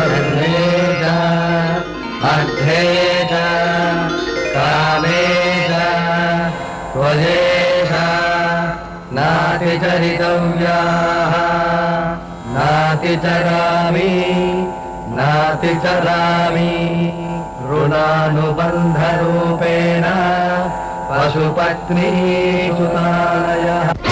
ధన్యేజ అర్థేజ కామేజ త్వజేష నాతి చరితవ్యాః నాతి చరామి నాతి చరామి రుణానుబంధరూపేణ పశుపత్నీ సుతాలయ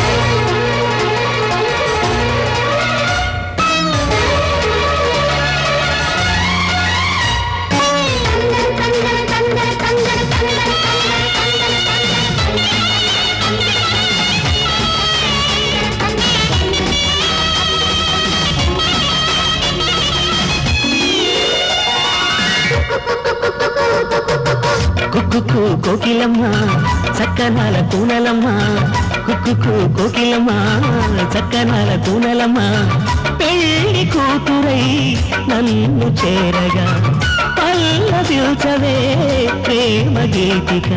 కుక్కుకు కోకిలమ్మ చక్కనాల కూనలమ్మ కుక్కుకు కోకిలమ్మ చక్కనాల కూనలమ్మ పెళ్లి కూతురై నన్ను చేరగా పల్లవిల్చవే ప్రేమ గీతిక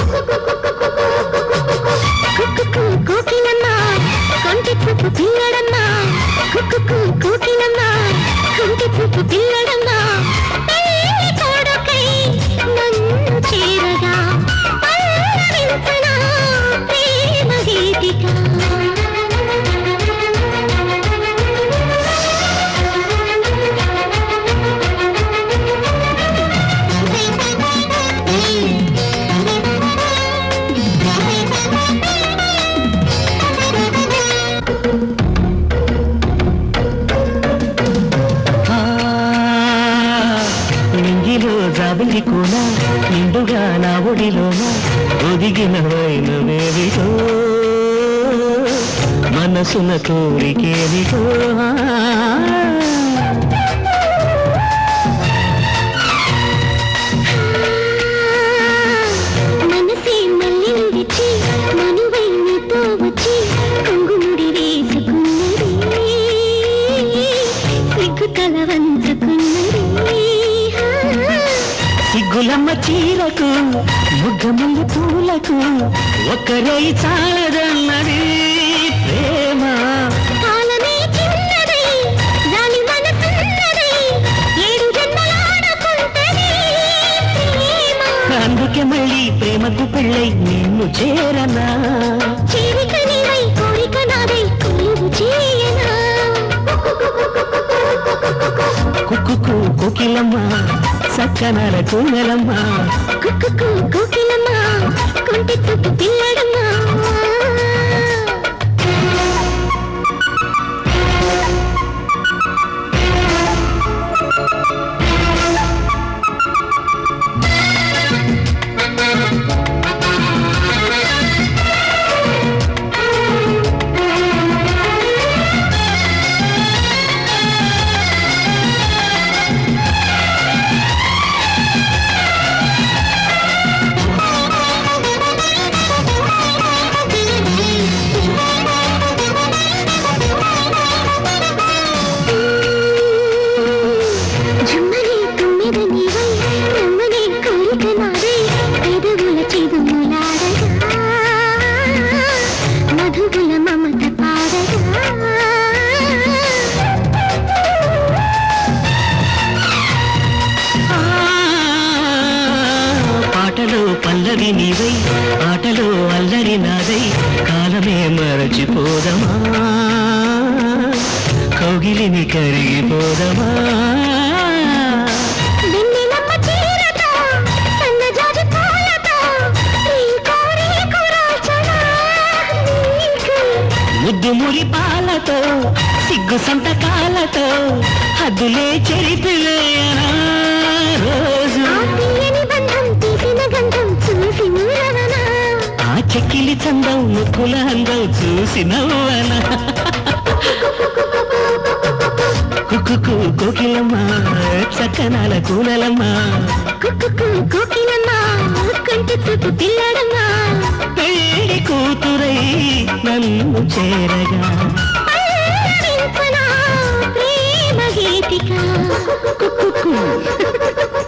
కుక్కుకు కోకిలమ్మ కొంటి చూపు పిల్లడమ్మ కుక్కుకు కోకిలమ్మ కొంటి చూపు పిల్లడమ్మ పెళ్లి కొడుకై నన్ను చేరగా పల్లవించన ప్రేమ గీతిక ఆ, నింగిలో జాబిలి కూన నిండుగా నా ఒడిలోన ఒదిగిన వైనవేవిటో మనసున కోరికేవిటో మనసే మళ్ళీ విడిచి మనువై నీతో వచ్చి కొంగుముడి వేసుకున్నది సిగ్గు తల వంచుకున్నది సిగ్గులమ్మ చీరకు ముగ్గమల్లి పూలకు ఒక్కరే చాలదన్నది ప్రేమ కాలమే చిన్నదై జాలి మనసున్నదై ఏడు జన్మలాడుకుంటది ప్రేమ అందుకే మళ్ళీ ప్రేమకు పెళ్ళై నిన్ను చేరనా చేరిక నీవై కోరిక నాదై కొలువు చేయనా కుక్కుకు కోకిలమ్మ సక్కనాల కూనలమ్మ కుక్కుకు కోకిలమ్మ కొంటి చూపు పిల్లడమ్మ జుమ్మని తుమ్మిద నీవై నమ్మని కోరిక నాదై పెదవుల చిదుములాడగా మధుగుల మమత పాడగా ఆ, పాటలో పల్లవి నీవై ఆటలో అల్లరి నాదై కాలమే మరచిపోదమా కౌగిలిని కరిగిపోదమా వెన్నెలమ్మ చీరతో సన్నజాజి పూలతో నీ కోరిక రాచనా నీకు ముద్దు మురి పాలతో సిగ్గు సంతకాలతో హద్దులే చెరిపివేయనా రోజు ఆ తీయని బంధం తీసిన గంధం చూసి నూరవనా ఆ చెక్కిలి చందం ముక్కుల అందం చూసి నవ్వన కుక్కుకు కోకిలమ్మ చక్కనాల కూనలమ్మ కుక్కుకు కోకిలమ్మ కంటి చూపు పిల్లడమ్మ పెళ్లి కూతురై నన్ను చేరగా పల్లవించనా ప్రేమ గీతిక కుక్కుకు